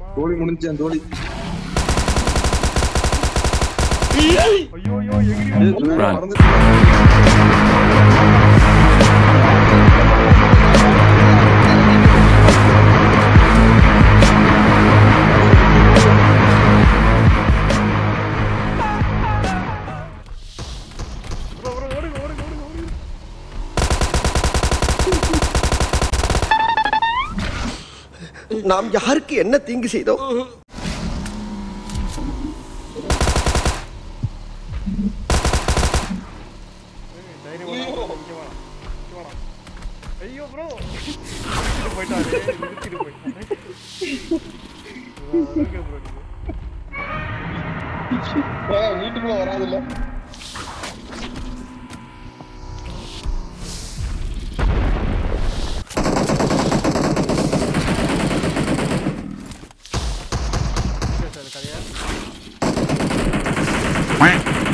தோழி முடிஞ்சேன் தோழி ஐயோ ஐயோ எகிரி Run. மறந்துட்டேன். ப்ரோ ப்ரோ ஓடுங்க ஓடுங்க ஓடுங்க ஓடுங்க நாம் யாருக்கு என்ன தீங்கு செய்தோம் தைரியம் வேணாம், இங்க வேணாம், இங்க வேணாம். ஐயோ ப்ரோ நிறுத்திட்டு போயிட்டாரு நிறுத்திட்டு போயிட்டாரு இவன் இருக்க bro நீங்க. ஏய், வீட்டுக்குள்ள வராதுல்ல சரி, சரி, கதையா